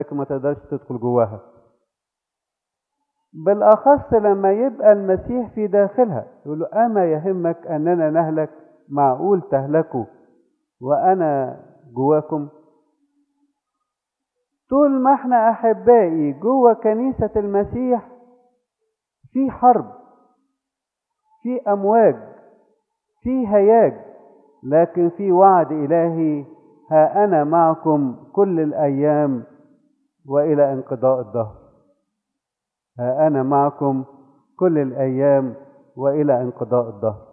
لكن ما تقدرش تدخل جواها بالأخص لما يبقى المسيح في داخلها يقول له أما يهمك أننا نهلك معقول تهلكوا وأنا جواكم طول ما احنا أحبائي جوه كنيسة المسيح في حرب في أمواج في هياج لكن في وعد إلهي ها أنا معكم كل الأيام وإلى انقضاء الدهر ها أنا معكم كل الأيام وإلى انقضاء الدهر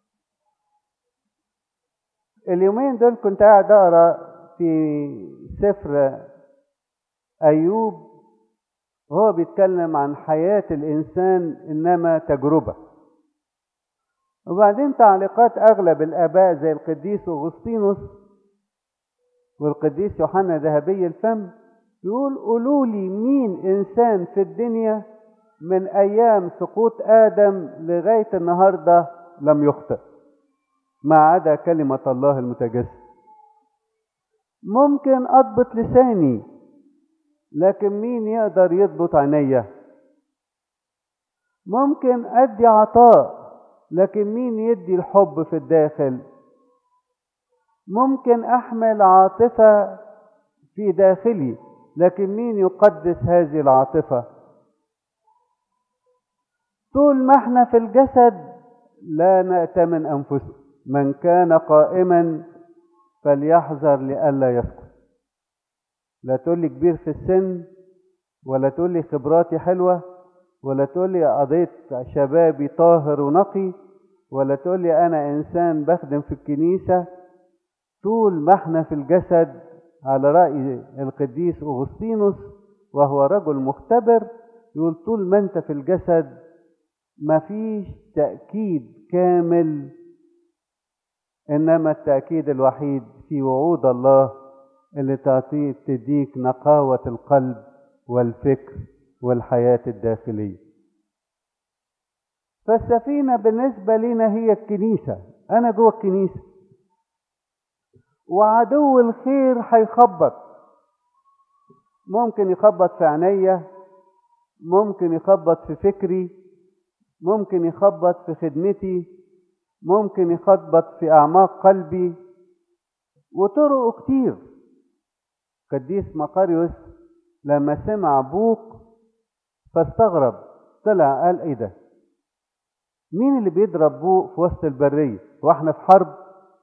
اليومين دول كنت قاعد أقرأ في سفر أيوب هو بيتكلم عن حياة الإنسان إنما تجربة وبعدين تعليقات أغلب الآباء زي القديس أغسطينوس والقديس يوحنا ذهبي الفم يقول قولوا لي مين إنسان في الدنيا من أيام سقوط آدم لغاية النهاردة لم يخطئ ما عدا كلمة الله المتجسد ممكن أضبط لساني لكن مين يقدر يضبط عينيا ممكن أدي عطاء لكن مين يدي الحب في الداخل ممكن أحمل عاطفة في داخلي لكن مين يقدس هذه العاطفة طول ما احنا في الجسد لا نأتمن أنفسنا من كان قائما فليحذر لئلا يسقط لا تقول لي كبير في السن ولا تقول لي خبراتي حلوة ولا تقول لي قضيت شبابي طاهر ونقي ولا تقول لي أنا إنسان بخدم في الكنيسة طول ما احنا في الجسد على رأي القديس أغسطينوس وهو رجل مختبر يقول طول ما انت في الجسد مفيش تأكيد كامل إنما التأكيد الوحيد في وعود الله اللي تعطيه تديك نقاوة القلب والفكر والحياة الداخلية فالسفينة بالنسبة لنا هي الكنيسة أنا جوه الكنيسة وعدو الخير هيخبط ممكن يخبط في عينيا ممكن يخبط في فكري ممكن يخبط في خدمتي ممكن يخبط في أعماق قلبي وطرق كتير قديس مقاريوس لما سمع بوق فاستغرب طلع قال ايه ده مين اللي بيضرب بوق في وسط البرية واحنا في حرب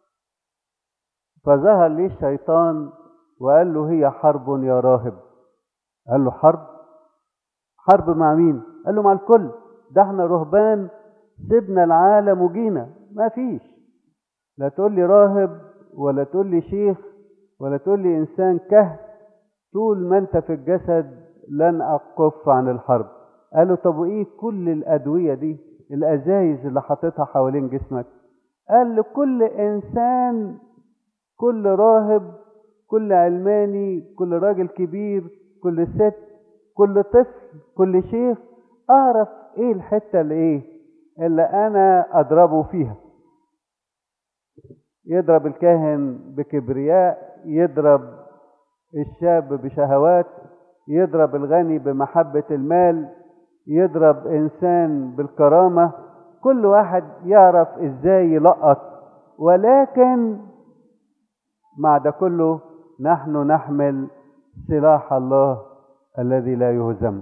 فظهر ليه الشيطان وقال له هي حرب يا راهب قال له حرب حرب مع مين قال له مع الكل ده احنا رهبان سيبنا العالم وجينا ما فيش لا تقول لي راهب ولا تقول لي شيخ ولا تقول لي انسان كهف طول ما انت في الجسد لن اقف عن الحرب قالوا طب وايه كل الادويه دي الازايز اللي حاططها حوالين جسمك قال لكل انسان كل راهب كل علماني كل راجل كبير كل ست كل طفل كل شيخ اعرف ايه الحته اللي ايه اللي انا اضربه فيها يضرب الكاهن بكبرياء يضرب الشاب بشهوات يضرب الغني بمحبة المال يضرب إنسان بالكرامة كل واحد يعرف إزاي يلقط ولكن مع ده كله نحن نحمل سلاح الله الذي لا يهزم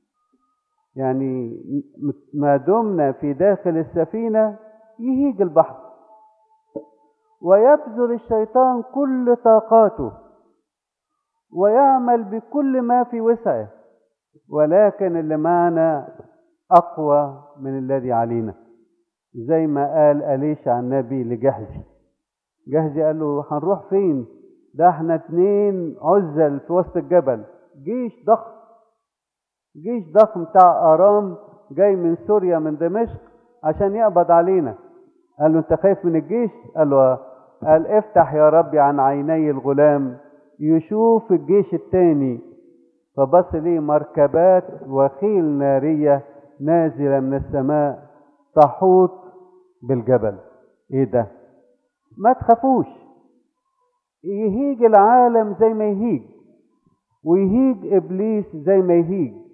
يعني ما دمنا في داخل السفينة يهيج البحر ويبذل الشيطان كل طاقاته ويعمل بكل ما في وسعه ولكن اللي معنا أقوى من الذي علينا زي ما قال أليشع النبي لجهزي جهزي قال له هنروح فين ده احنا اتنين عزل في وسط الجبل جيش ضخم جيش ضخم بتاع أرام جاي من سوريا من دمشق عشان يقبض علينا قال له انت خايف من الجيش قال له قال افتح يا ربي عن عيني الغلام يشوف الجيش التاني فبص ليه مركبات وخيل نارية نازلة من السماء تحوط بالجبل ايه ده ما تخافوش يهيج العالم زي ما يهيج ويهيج إبليس زي ما يهيج